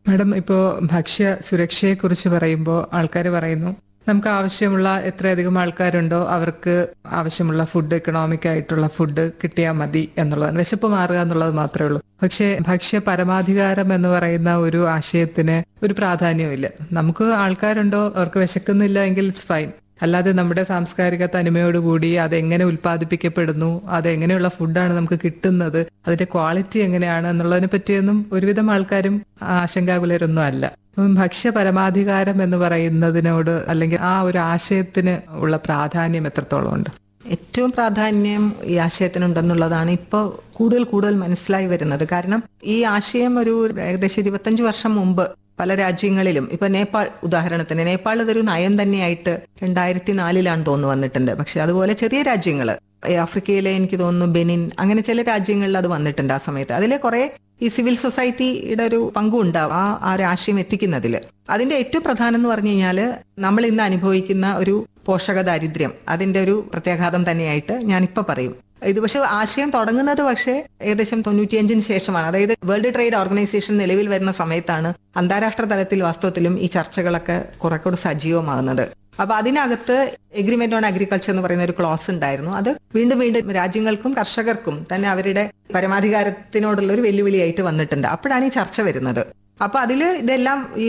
madam ഇപ്പോൾ ഭക്ഷ്യ സുരക്ഷയെ കുറിച്ച് പറയുമ്പോൾ ആൾക്കാർ പറയുന്നു നമുക്ക് ആവശ്യമുള്ള എത്രയധികം ആൾക്കാരുണ്ടോ അവർക്ക് ആവശ്യമുള്ള ഫുഡ് എക്കണോമിക് ആയിട്ടുള്ള ഫുഡ് കിട്ടിയാൽ മതി എന്നുള്ളതാണ് വിശപ്പ് മാറുക എന്നുള്ളത് മാത്രമേ ഉള്ളൂ പക്ഷേ ഭക്ഷ്യ പരമാധികാരം എന്ന് പറയുന്ന ഒരു ആശയത്തിന് ഒരു പ്രാധാന്യമില്ല നമുക്ക് ആൾക്കാരുണ്ടോ അവർക്ക് വിശക്കുന്നില്ല എങ്കിൽ ഇറ്റ്സ് ഫൈൻ അല്ലാതെ നമ്മുടെ സാംസ്കാരിക തനിമയോടുകൂടി അതെങ്ങനെ ഉൽപ്പാദിപ്പിക്കപ്പെടുന്നു അതെങ്ങനെയുള്ള ഫുഡാണ് നമുക്ക് കിട്ടുന്നത് അതിന്റെ ക്വാളിറ്റി എങ്ങനെയാണ് എന്നുള്ളതിനെ പറ്റിയൊന്നും ഒരുവിധം ആൾക്കാരും ആശങ്കാകുലരൊന്നും അല്ല അപ്പം ഭക്ഷ്യ പരമാധികാരം എന്ന് പറയുന്നതിനോട് അല്ലെങ്കിൽ ആ ഒരു ആശയത്തിന് ഉള്ള പ്രാധാന്യം എത്രത്തോളം ഉണ്ട് ഏറ്റവും പ്രാധാന്യം ഈ ആശയത്തിനുണ്ടെന്നുള്ളതാണ് ഇപ്പോൾ കൂടുതൽ കൂടുതൽ മനസ്സിലായി വരുന്നത് കാരണം ഈ ആശയം ഒരു ഏകദേശം ഇരുപത്തഞ്ച് വർഷം മുമ്പ് പല രാജ്യങ്ങളിലും ഇപ്പൊ നേപ്പാൾ ഉദാഹരണത്തിന് നേപ്പാൾ ഇതൊരു നയം തന്നെയായിട്ട് രണ്ടായിരത്തി നാലിലാണ് തോന്നുന്നു വന്നിട്ടുണ്ട് പക്ഷെ അതുപോലെ ചെറിയ രാജ്യങ്ങള് ഈ ആഫ്രിക്കയിലെ എനിക്ക് തോന്നുന്നു ബെനിൻ അങ്ങനെ ചില രാജ്യങ്ങളിൽ അത് വന്നിട്ടുണ്ട് ആ സമയത്ത് അതിലെ കുറെ ഈ സിവിൽ സൊസൈറ്റിയുടെ ഒരു പങ്കും ഉണ്ടാവും ആ ആ ഒരു ആശയം എത്തിക്കുന്നതിൽ അതിന്റെ ഏറ്റവും പ്രധാനം എന്ന് പറഞ്ഞു കഴിഞ്ഞാല് നമ്മൾ ഇന്ന് അനുഭവിക്കുന്ന ഒരു പോഷക ദാരിദ്ര്യം അതിന്റെ ഒരു പ്രത്യാഘാതം തന്നെയായിട്ട് ഞാനിപ്പോ പറയും ഇത് പക്ഷെ ആശയം തുടങ്ങുന്നത് പക്ഷേ ഏകദേശം തൊണ്ണൂറ്റിയഞ്ചിന് ശേഷമാണ് അതായത് വേൾഡ് ട്രേഡ് ഓർഗനൈസേഷൻ നിലവിൽ വരുന്ന സമയത്താണ് അന്താരാഷ്ട്ര തലത്തിൽ വാസ്തവത്തിലും ഈ ചർച്ചകളൊക്കെ കുറെ കൂടെ സജീവമാകുന്നത് അപ്പൊ അതിനകത്ത് എഗ്രിമെന്റ് ഓൺ അഗ്രികൾച്ചർ എന്ന് പറയുന്ന ഒരു ക്ലോസ് ഉണ്ടായിരുന്നു അത് വീണ്ടും വീണ്ടും രാജ്യങ്ങൾക്കും കർഷകർക്കും തന്നെ അവരുടെ പരമാധികാരത്തിനോടുള്ള ഒരു വെല്ലുവിളിയായിട്ട് വന്നിട്ടുണ്ട് അപ്പോഴാണ് ഈ ചർച്ച വരുന്നത് അപ്പൊ അതിൽ ഇതെല്ലാം ഈ